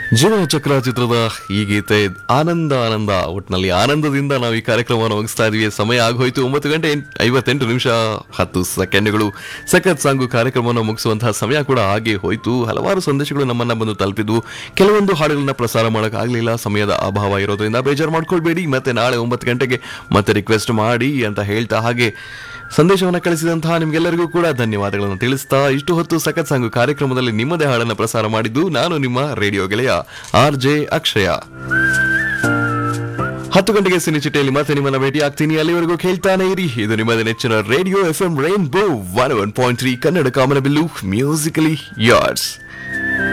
ಜೀವನ ಚಕ್ರ ಚಿತ್ರದ ಈ ಗೀತೆ ಆನಂದ ಆನಂದ ಒಟ್ಟಿನಲ್ಲಿ ಆನಂದದಿಂದ ನಾವು ಈ ಕಾರ್ಯಕ್ರಮವನ್ನು ಮುಗಿಸ್ತಾ ಇದೀವಿ ಸಮಯ ಆಗೋಯ್ತು ಒಂಬತ್ತು ಗಂಟೆ ಎಂಟ್- ಐವತ್ತೆಂಟು ನಿಮಿಷ ಹತ್ತು ಸೆಕೆಂಡ್ಗಳು ಸಖತ್ ಸಾಂಗು ಕಾರ್ಯಕ್ರಮವನ್ನು ಮುಗಿಸುವಂತಹ ಸಮಯ ಕೂಡ ಹಾಗೆ ಹೋಯ್ತು ಹಲವಾರು ಸಂದೇಶಗಳು ನಮ್ಮನ್ನ ಬಂದು ತಲುಪಿದ್ವು ಕೆಲವೊಂದು ಹಾಡುಗಳನ್ನ ಪ್ರಸಾರ ಮಾಡೋಕ್ಕಾಗಲಿಲ್ಲ ಸಮಯದ ಅಭಾವ ಇರೋದ್ರಿಂದ ಬೇಜಾರು ಮಾಡ್ಕೊಳ್ಬೇಡಿ ಮತ್ತೆ ನಾಳೆ ಒಂಬತ್ತು ಗಂಟೆಗೆ ಮತ್ತೆ ರಿಕ್ವೆಸ್ಟ್ ಮಾಡಿ ಅಂತ ಹೇಳ್ತಾ ಹಾಗೆ ಸಂದೇಶವನ್ನು ಕಳಿಸಿದಂತಹ ನಿಮ್ಗೆಲ್ಲರಿಗೂ ಕೂಡ ಧನ್ಯವಾದಗಳನ್ನು ತಿಳಿಸ್ತಾ ಇಷ್ಟು ಹೊತ್ತು ಸಖತ್ ಸಾಂಗು ಕಾರ್ಯಕ್ರಮದಲ್ಲಿ ನಿಮ್ಮದೇ ಹಾಡನ್ನು ಪ್ರಸಾರ ಮಾಡಿದ್ದು ನಾನು ನಿಮ್ಮ ರೇಡಿಯೋ ಗೆಳೆಯ ಆರ್ ಜೆ ಅಕ್ಷಯ ಹತ್ತು ಗಂಟೆಗೆ ಸಿನಿ ಚಿಟ್ಟೆಯಲ್ಲಿ ಮತ್ತೆ ನಿಮ್ಮನ್ನ ಭೇಟಿ ಆಗ್ತೀನಿ ಅಲ್ಲಿವರೆಗೂ ಕೇಳ್ತಾನೆ ಇರಿ ಇದು ನಿಮ್ಮದೇ ನೆಚ್ಚಿನ radio F M rainbow one one point three Kannada ಕಾಮನಬಿಲ್ಲು ಮ್ಯೂಸಿಕಲಿ ಯಾರ್ಸ್